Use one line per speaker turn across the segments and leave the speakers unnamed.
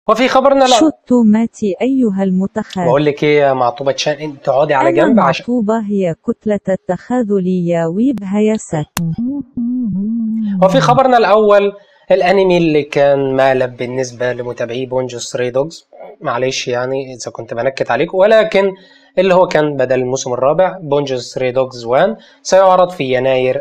وفي خبرنا لا
شط ماتي أيها المتخاذل
بقول لك ايه يا معطوبه تشان انت تقعدي على
أنا
جنب عشان
معطوبة هي كتلة التخاذل يا ويب هياسات
وفي خبرنا الاول الانمي اللي كان مقلب بالنسبه لمتابعي بونجو ستري دوجز معلش يعني اذا كنت بنكت عليكم ولكن اللي هو كان بدل الموسم الرابع بونجو ستري دوجز 1 سيعرض في يناير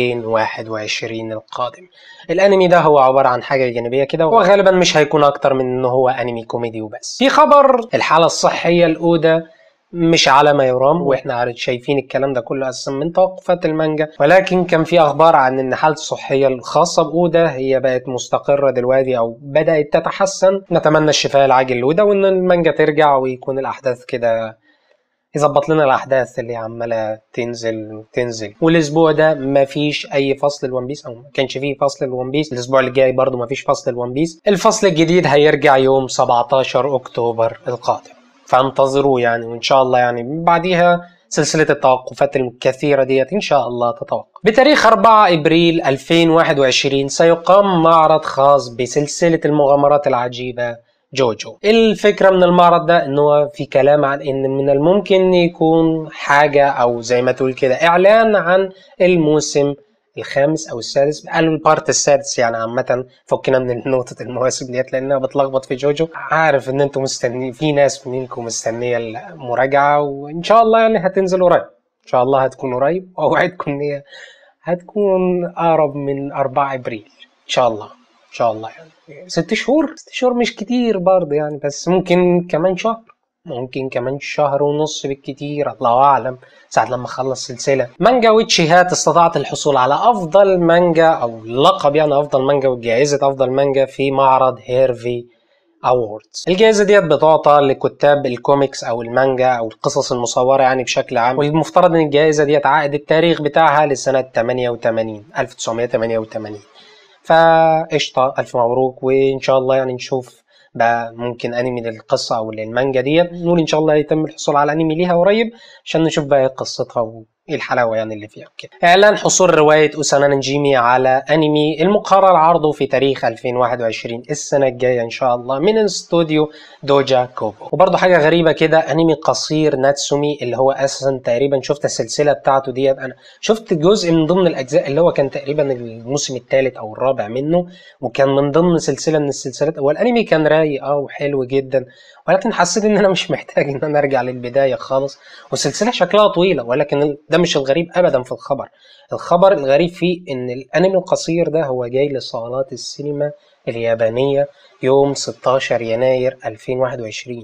2021 القادم الانمي ده هو عباره عن حاجه جانبيه كده وغالبا مش هيكون اكتر من ان هو انمي كوميدي وبس في خبر الحاله الصحيه الاولى مش على ما يرام واحنا عارف شايفين الكلام ده كله اساسا من توقفات المانجا ولكن كان في اخبار عن ان حالته الصحيه الخاصه باودا هي بقت مستقره دلوقتي او بدات تتحسن نتمنى الشفاء العاجل لاودا وان المانجا ترجع ويكون الاحداث كده يظبط لنا الاحداث اللي عماله تنزل تنزل والاسبوع ده مفيش اي فصل لون بيس او ما كانش فيه فصل لون بيس الاسبوع اللي جاي برضه مفيش فصل لون بيس الفصل الجديد هيرجع يوم 17 اكتوبر القادم فانتظروا يعني وان شاء الله يعني بعديها سلسلة التوقفات الكثيرة ديت إن شاء الله تتوقف. بتاريخ 4 إبريل 2021 سيقام معرض خاص بسلسلة المغامرات العجيبة جوجو. الفكرة من المعرض ده إن هو في كلام عن إن من الممكن يكون حاجة أو زي ما تقول كده إعلان عن الموسم الخامس او السادس قالوا البارت السادس يعني عامه فكنا من نقطه المواسم ديت لانها بتلخبط في جوجو عارف ان انتم مستنيين في ناس منكم مستنيه المراجعه وان شاء الله يعني هتنزل قريب ان شاء الله هتكون قريب واوعدكم ان هي هتكون اقرب من 4 ابريل ان شاء الله ان شاء الله يعني ست شهور ست شهور مش كتير برضه يعني بس ممكن كمان شهر ممكن كمان شهر ونص بالكتير الله اعلم ساعة لما اخلص سلسلة مانجا ويتشي هات استطاعت الحصول على افضل مانجا او لقب يعني افضل مانجا وجائزة افضل مانجا في معرض هيرفي اووردز الجائزة ديت بتعطى لكتاب الكوميكس او المانجا او القصص المصورة يعني بشكل عام والمفترض ان الجائزة ديت عائد التاريخ بتاعها لسنة 88 1988 فقشطة الف مبروك وان شاء الله يعني نشوف بقى ممكن انمي للقصه او للمانجا ديت نقول ان شاء الله يتم الحصول على انمي ليها قريب عشان نشوف بقى إيه قصتها وايه الحلاوه يعني اللي فيها كده اعلان حصول روايه اوسانا نجيمي على انمي المقرر عرضه في تاريخ 2021 السنه الجايه ان شاء الله من استوديو دوجا كوبو وبرضه حاجه غريبه كده انمي قصير ناتسومي اللي هو اساسا تقريبا شفت السلسله بتاعته ديت انا شفت جزء من ضمن الاجزاء اللي هو كان تقريبا الموسم الثالث او الرابع منه وكان من ضمن سلسله من السلسلات هو الانمي كان رايق اه وحلو جدا ولكن حسيت ان انا مش محتاج ان انا ارجع للبدايه خالص والسلسله شكلها طويله ولكن ده مش الغريب ابدا في الخبر الخبر الغريب فيه ان الانمي القصير ده هو جاي لصالات السينما اليابانيه يوم 16 يناير 2021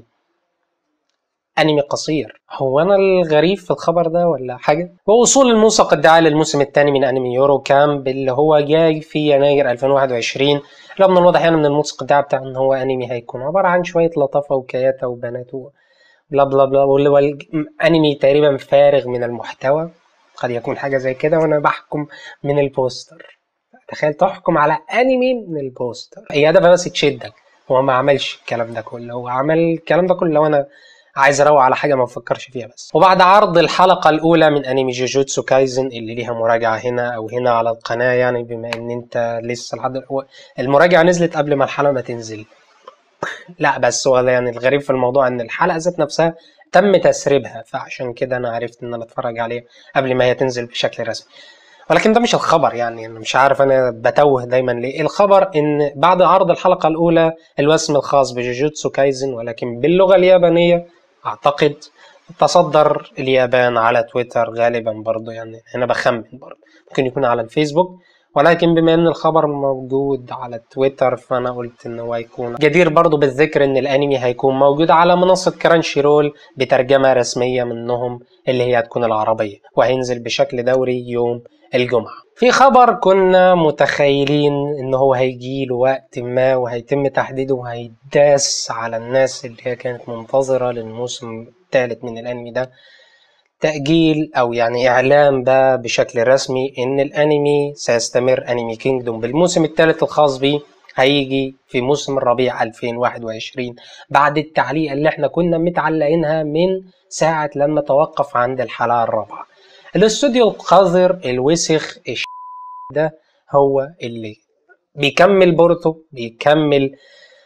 انمي قصير هو انا الغريب في الخبر ده ولا حاجه ووصول الموسق الدعاء للموسم الثاني من انمي يورو كامب اللي هو جاي في يناير 2021 لو من الواضح يعني من الموسق الدعاء بتاع ان هو انمي هيكون عباره عن شويه لطافه وكياته وبنات و- بلا بلا بلا وال- وال- انمي تقريبا فارغ من المحتوى قد يكون حاجه زي كده وانا بحكم من البوستر تخيل تحكم على انمي من البوستر هي هدفها بس تشدك هو ما عملش الكلام ده كله هو عمل الكلام ده كله لو انا عايز اروق على حاجه ما بفكرش فيها بس وبعد عرض الحلقه الاولى من انمي جوجوتسو كايزن اللي ليها مراجعه هنا او هنا على القناه يعني بما ان انت لسه لحد هو المراجعه نزلت قبل ما الحلقه ما تنزل لا بس هو يعني الغريب في الموضوع ان الحلقه ذات نفسها تم تسريبها فعشان كده انا عرفت ان انا اتفرج عليها قبل ما هي تنزل بشكل رسمي ولكن ده مش الخبر يعني انا مش عارف انا بتوه دايما ليه الخبر ان بعد عرض الحلقه الاولى الوسم الخاص بجوجوتسو كايزن ولكن باللغه اليابانيه اعتقد تصدر اليابان على تويتر غالبا برضه يعني انا بخمن برضه ممكن يكون على الفيسبوك ولكن بما ان الخبر موجود على تويتر فانا قلت ان هو هيكون جدير برضه بالذكر ان الانمي هيكون موجود على منصة كرانشي رول بترجمة رسمية منهم اللي هي هتكون العربية وهينزل بشكل دوري يوم الجمعة في خبر كنا متخيلين ان هو هيجي له وقت ما وهيتم تحديده وهيداس على الناس اللي هي كانت منتظرة للموسم الثالث من الانمي ده تأجيل أو يعني إعلان بقى بشكل رسمي إن الأنمي سيستمر أنمي كينجدوم بالموسم الثالث الخاص بيه هيجي في موسم الربيع 2021 بعد التعليق اللي احنا كنا متعلقينها من ساعة لما توقف عند الحلقة الرابعة الاستوديو القذر الوسخ الش- ده هو اللي بيكمل بورتو بيكمل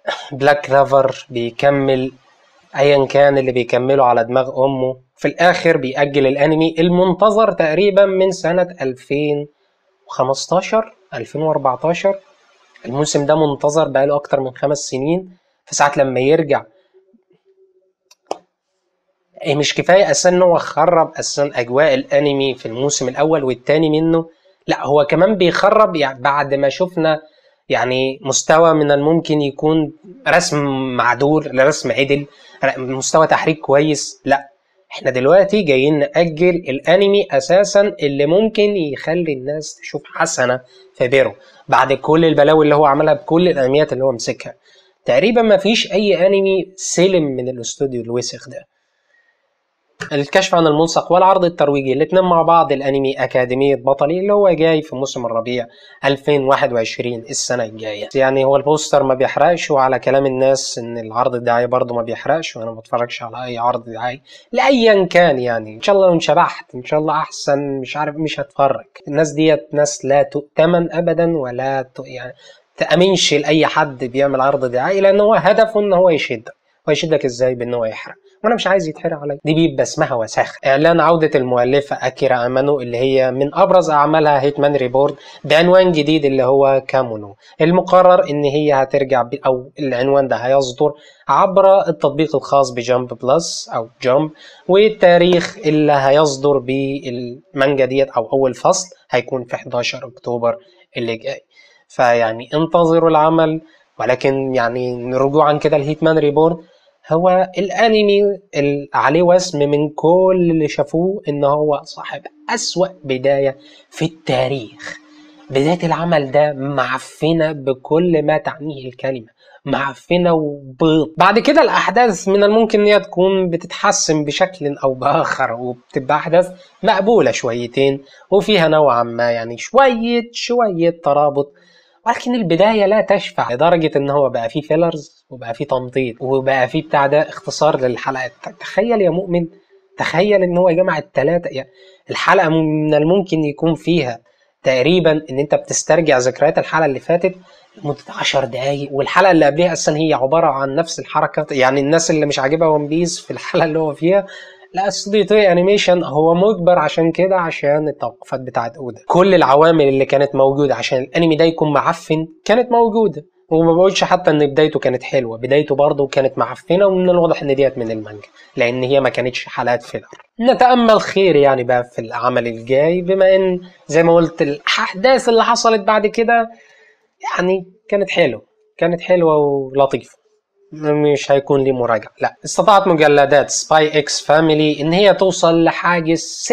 بلاك كلافر بيكمل ايا كان اللي بيكمله على دماغ امه في الاخر بيأجل الانمي المنتظر تقريبا من سنة 2015 2014 الموسم ده منتظر بقاله اكتر من خمس سنين فساعة لما يرجع إيه مش كفاية أساسا إن هو خرب أساسا أجواء الأنمي في الموسم الأول والتاني منه لا هو كمان بيخرب يعني بعد ما شفنا يعني مستوى من الممكن يكون رسم معدول رسم عدل مستوى تحريك كويس لا احنا دلوقتي جايين نأجل الانمي اساسا اللي ممكن يخلي الناس تشوف حسنة في بيرو بعد كل البلاوي اللي هو عملها بكل الانميات اللي هو مسكها تقريبا ما فيش اي انمي سلم من الاستوديو الوسخ ده الكشف عن الملصق والعرض الترويجي الاتنين مع بعض الانمي اكاديمية بطلي اللي هو جاي في موسم الربيع 2021 السنة الجاية يعني هو البوستر ما بيحرقش وعلى كلام الناس ان العرض الدعائي برضه ما بيحرقش وانا ما بتفرجش على اي عرض دعائي لايا كان يعني ان شاء الله لو انشبحت ان شاء الله احسن مش عارف مش هتفرج الناس ديت ناس لا تؤتمن ابدا ولا ت... يعني تأمنش لأي حد بيعمل عرض دعائي لأن هو هدفه إن هو يشدك ويشدك إزاي بإن هو يحرق وانا مش عايز يتحرق عليا دي بيبقى اسمها وساخه اعلان عوده المؤلفه اكيرا امانو اللي هي من ابرز اعمالها هيتمان ريبورد بعنوان جديد اللي هو كامونو المقرر ان هي هترجع ب... او العنوان ده هيصدر عبر التطبيق الخاص بجامب بلس او جامب والتاريخ اللي هيصدر بالمانجا ديت او اول فصل هيكون في 11 اكتوبر اللي جاي فيعني انتظروا العمل ولكن يعني رجوعا كده الهيتمان ريبورد هو الانمي اللي عليه وسم من كل اللي شافوه ان هو صاحب اسوأ بداية في التاريخ بداية العمل ده معفنة بكل ما تعنيه الكلمة معفنة وبيض بعد كده الأحداث من الممكن إن هي تكون بتتحسن بشكل أو بآخر وبتبقى أحداث مقبولة شويتين وفيها نوعا ما يعني شوية شوية ترابط ولكن البداية لا تشفع لدرجة إن هو بقى فيه فيلرز وبقى فيه تمطيط وبقى فيه بتاع ده اختصار للحلقات تخيل يا مؤمن تخيل إن هو جمع التلاتة يعني الحلقة من الممكن يكون فيها تقريبا إن أنت بتسترجع ذكريات الحلقة اللي فاتت لمدة 10 دقايق والحلقة اللي قبلها أصلا هي عبارة عن نفس الحركة يعني الناس اللي مش عاجبها ون بيس في الحلقة اللي هو فيها لا استوديو توي انيميشن هو مجبر عشان كده عشان التوقفات بتاعت اودا كل العوامل اللي كانت موجوده عشان الانمي ده يكون معفن كانت موجوده وما بقولش حتى ان بدايته كانت حلوه بدايته برضه كانت معفنه ومن الواضح ان ديت من المانجا لان هي ما كانتش حلقات فيلر نتامل خير يعني بقى في العمل الجاي بما ان زي ما قلت الاحداث اللي حصلت بعد كده يعني كانت حلوه كانت حلوه ولطيفه مش هيكون لي مراجعة لا استطاعت مجلدات سباي اكس فاميلي ان هي توصل لحاجز 6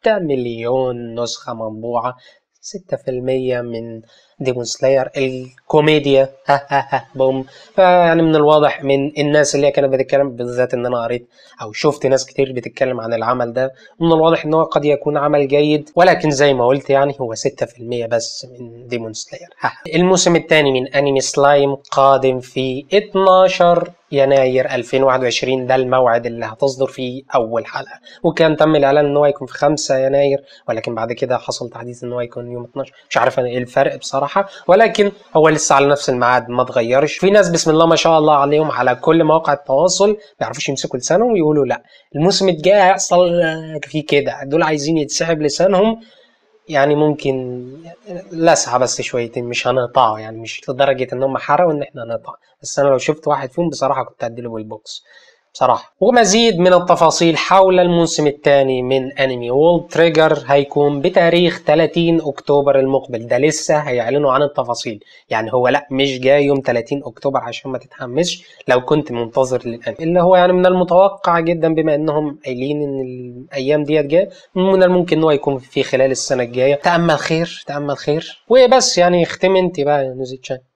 مليون نسخة مطبوعة 6% من ديمون سلاير الكوميديا ها ها ها بوم فيعني من الواضح من الناس اللي هي كانت بتتكلم بالذات ان انا قريت او شفت ناس كتير بتتكلم عن العمل ده من الواضح ان هو قد يكون عمل جيد ولكن زي ما قلت يعني هو 6% بس من ديمون سلاير الموسم الثاني من انمي سلايم قادم في 12 يناير 2021 ده الموعد اللي هتصدر فيه اول حلقه وكان تم الاعلان ان هو هيكون في 5 يناير ولكن بعد كده حصل تحديث ان هو يكون يوم 12 مش عارف انا ايه الفرق بصراحه ولكن هو لسه على نفس الميعاد ما اتغيرش في ناس بسم الله ما شاء الله عليهم على كل مواقع التواصل ما بيعرفوش يمسكوا لسانهم ويقولوا لا الموسم الجاي هيحصل في كده دول عايزين يتسحب لسانهم يعني ممكن لسعة بس شويتين مش هنقطعه يعني مش لدرجة ان هم حرقوا ان احنا نقطع بس انا لو شفت واحد فيهم بصراحة كنت هديله بالبوكس بصراحة ومزيد من التفاصيل حول الموسم الثاني من انمي وول تريجر هيكون بتاريخ 30 اكتوبر المقبل ده لسه هيعلنوا عن التفاصيل يعني هو لا مش جاي يوم 30 اكتوبر عشان ما تتحمسش لو كنت منتظر للانمي اللي هو يعني من المتوقع جدا بما انهم قايلين ان الايام ديت جايه من الممكن ان هو يكون في خلال السنة الجاية تأمل خير تأمل خير وبس يعني اختم انت بقى يا نوزي تشان